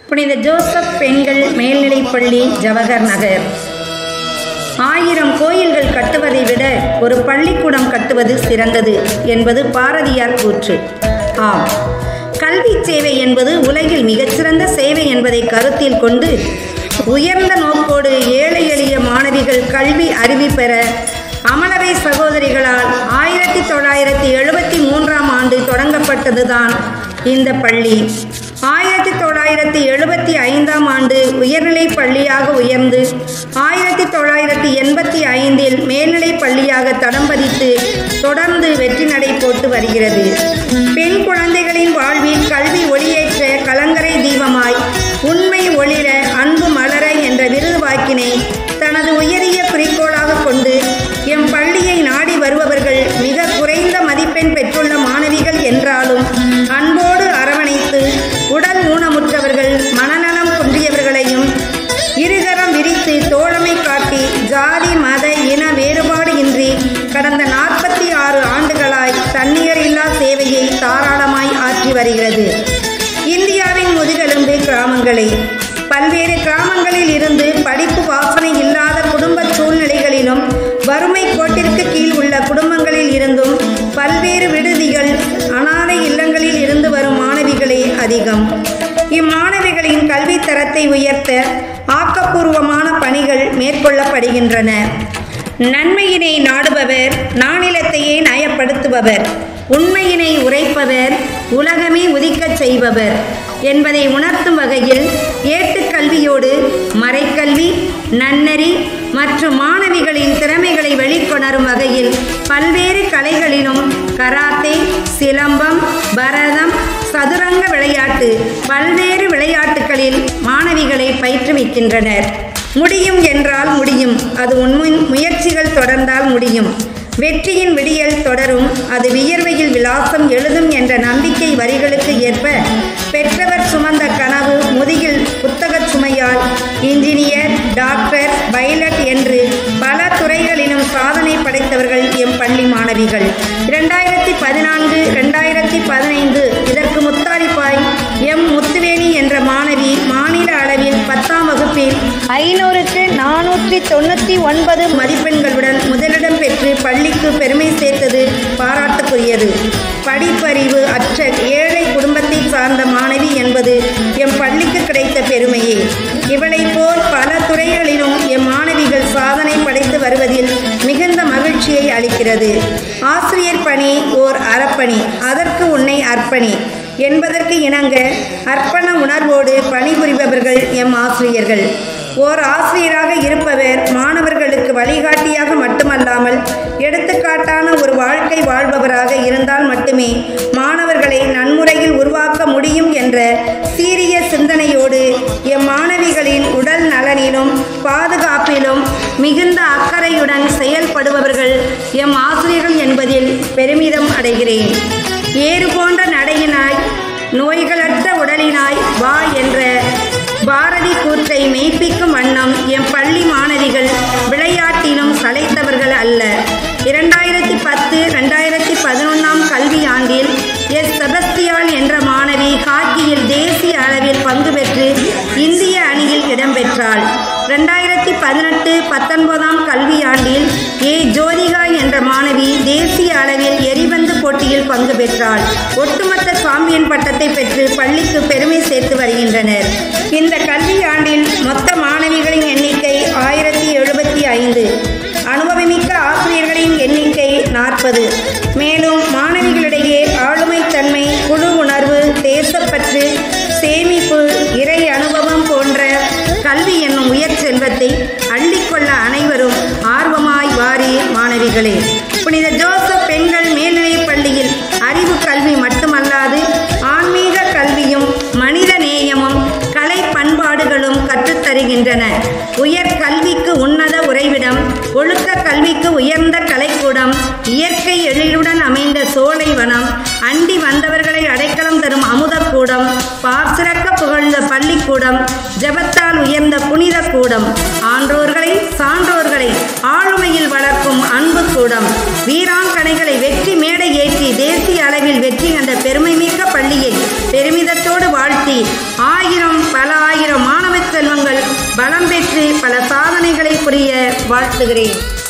புனித ஜோசப் பெண்கள் மேல்நிலைப்பள்ளி ஜவஹர் நகர் ஆயிரம் கோயில்கள் கட்டுவதை விட ஒரு பள்ளிக்கூடம் கட்டுவது சிறந்தது என்பது பாரதியார் கூற்று ஆம் கல்வி சேவை என்பது உலகில் மிகச்சிறந்த சேவை என்பதை கருத்தில் கொண்டு உயர்ந்த நோக்கோடு ஏழை எளிய மாணவிகள் கல்வி அறிவி பெற அமலவை சகோதரிகளால் ஆயிரத்தி தொள்ளாயிரத்தி எழுபத்தி மூன்றாம் ஆண்டு தொடங்கப்பட்டதுதான் இந்த பள்ளி ஆயிரத்தி தொள்ளாயிரத்தி எழுபத்தி ஐந்தாம் ஆண்டு உயர்நிலை பள்ளியாக உயர்ந்து ஆயிரத்தி தொள்ளாயிரத்தி எண்பத்தி ஐந்தில் மேல்நிலை பள்ளியாக தடம் பதித்து தொடர்ந்து வெற்றி நடை போட்டு வருகிறது பெண் குழந்தைகளின் வாழ்வில் கல்வி ஒளியேற்ற கலங்கரை தீபமாய் உண்மை ஒளிர அன்பு மலர என்ற விருது வாக்கினை தனது உயரிய குறிக்கோளாக கொண்டு எம் பள்ளியை நாடி வருபவர்கள் மிக குறைந்த மதிப்பெண் பெற்றுள்ள மாணவிகள் என்றாலும் அன்போடு அரவணைத்து உடல் ஊனமுற்றவர்கள் மனநலம் குன்றியவர்களையும் இருகரம் விரித்து தோழமை காட்டி ஜாதி மத இன வேறுபாடு இன்றி கடந்த நாற்பத்தி ஆறு ஆண்டுகளாய் தன்னிகர் இல்லா சேவையை தாராளமாய் ஆற்றி வருகிறது இந்தியாவின் முதுகெலும்பு கிராமங்களே பல்வேறு கிராமங்களில் இருந்து படிப்பு வாசனை இல்லாத குடும்ப சூழ்நிலைகளிலும் வறுமை கோட்டிற்கு கீழ் உள்ள குடும்பங்களில் இருந்தும் பல்வேறு விடுதிகள் அனாதை இல்லங்களில் இருந்து வரும் மாணவிகளே அதிகம் இம்மாணவிகளின் கல்வி தரத்தை உயர்த்த ஆக்கப்பூர்வமான பணிகள் மேற்கொள்ளப்படுகின்றன நன்மையினை நாடுபவர் நானிலத்தையே நயப்படுத்துபவர் உண்மையினை உரைப்பவர் உலகமே உதிக்கச் செய்பவர் என்பதை உணர்த்தும் வகையில் ஏட்டுக்கல்வியோடு மறைக்கல்வி நன்னெறி மற்றும் மாணவிகளின் திறமைகளை வெளிக்கொணரும் வகையில் பல்வேறு கலைகளிலும் கராத்தே சிலம்பம் பரதம் சதுரங்க விளையாட்டு பல்வேறு விளையாட்டுகளில் மாணவிகளை பயிற்றுவிக்கின்றனர் முடியும் என்றால் முடியும் அது உண்மை முயற்சிகள் தொடர்ந்தால் முடியும் வெற்றியின் விடியல் தொடரும் அது வியர்வையில் விலாசம் எழுதும் என்ற நம்பிக்கை வரிகளுக்கு ஏற்ப பெற்றவர் சுமந்த கனவு முதுகில் புத்தகச் சுமையால் இன்ஜினியர் டாக்டர் பைலட் என்று பல துறைகளிலும் சாதனை படைத்தவர்கள் எம் பள்ளி மாணவிகள் இரண்டாயிரத்தி பதினான்கு ரெண்டாயிரத்தி பதினைந்து இதற்கு முத்தாரிப்பாய் எம் முத்துவேணி என்ற மாணவி மாநில அளவில் பத்தாம் வகுப்பில் ஐநூறுக்கு நானூற்றி தொண்ணூற்றி ஒன்பது மதிப்பெண்களுடன் முதலிடம் பெற்று பள்ளிக்கு பெருமை சேர்த்தது பாராட்டுக்குரியது படிப்பறிவு அற்ற ஏழை குடும்பத்தை சார்ந்த மாணவி என்பது எம் பள்ளிக்கு கிடைத்த பெருமையே இவளை போல் பல துறைகளிலும் எம் மாணவிகள் சாதனை படைத்து வருவதில் மிகுந்த மகிழ்ச்சியை அளிக்கிறது ஆசிரியர் பணி ஓர் அறப்பணி அதற்கு உன்னை அர்ப்பணி என்பதற்கு இணங்க அர்ப்பண உணர்வோடு பணிபுரிபவர்கள் எம் ஆசிரியர்கள் ஓர் ஆசிரியராக இருப்பவர் மாணவர்களுக்கு வழிகாட்டியாக மட்டுமல்லாமல் எடுத்துக்காட்டான ஒரு வாழ்க்கை வாழ்பவராக இருந்தால் மட்டுமே மாணவர்களை நன்முறையில் உருவாக்க முடியும் என்ற சீரிய சிந்தனையோடு எம் மாணவிகளின் உடல் நலனிலும் பாதுகாப்பிலும் மிகுந்த அக்கறையுடன் செயல்படுபவர்கள் எம் ஆசிரியர்கள் என்பதில் பெருமிதம் அடைகிறேன் ஏறு போன்ற நடையினாய் நோய்களற்ற உடலினாய் வா என்ற பாரதி கூற்றை மெய்ப்பிக்கும் வண்ணம் எம் பள்ளி மாணவிகள் விளையாட்டிலும் சளைத்தவர்கள் அல்ல இரண்டாயிரத்தி பத்து ரெண்டாயிரத்தி பதினொன்றாம் கல்வி ஆண்டில் எஸ் செபஸ்தியால் என்ற மாணவி ஹாக்கியில் தேசிய அளவில் பங்கு பெற்று இந்திய அணியில் இடம்பெற்றாள் ரெண்டாயிரத்தி பதினெட்டு பத்தொன்பதாம் கல்வியாண்டில் ஏ ஜோதிகா என்ற மாணவி தேசிய அளவில் எரிபந்து போட்டியில் பங்கு பெற்றாள் ஒட்டுமொத்த சாம்பியன் பட்டத்தை பெற்று பள்ளிக்கு பெருமை சேர்த்து வருகின்றனர் இந்த கல்வியாண்டில் மொத்த மாணவிகளின் எண்ணிக்கை ஆயிரத்தி எழுபத்தி ஐந்து அனுபவமிக்க ஆசிரியர்களின் எண்ணிக்கை நாற்பது மேலும் மாணவிகளிடையே ஆளுமைத்தன்மை குழு உணர்வு தேசப்பற்று சேமிப்பு இறை அனுபவம் போன்ற கல்வி என்னும் உயர் செல்வத்தை அள்ளிக்கொள்ள அனைவரும் ஆர்வமாய் வாரி மாணவிகளே புனித ஜோசப் பெண்கள் மேல்நிலைப் பள்ளியில் அறிவு கல்வி மட்டுமல்லாது ஆன்மீக கல்வியும் மனித நேயமும் கலை பண்பாடுகளும் கற்றுத்தருகின்றன உயர் கல்விக்கு உன்னத உறைவிடம் ஒழுக்க கல்விக்கு உயர்ந்த கலைக்கூடம் இயற்கை எழிலுடன் அமைந்த சோலை வனம் அண்டி வந்தவர்களை அடைக்கலம் தரும் அமுதக்கூடம் பார்சிறக்க புகழ்ந்த பள்ளிக்கூடம் ஜபத்தால் உயர்ந்த புனித கூடம் ஆன்றோர்களை சான்றோர்களை ஆளுமையில் வளர்க்கும் அன்பு கூடம் வீராங்கனைகளை வெற்றி மேடை ஏற்றி தேசிய அளவில் வெற்றி கண்ட பெருமைமிக்க பள்ளியை பெருமிதத்தோடு வாழ்த்தி ஆயிரம் பல பல சாதனைகளை புரிய வாழ்த்துகிறேன்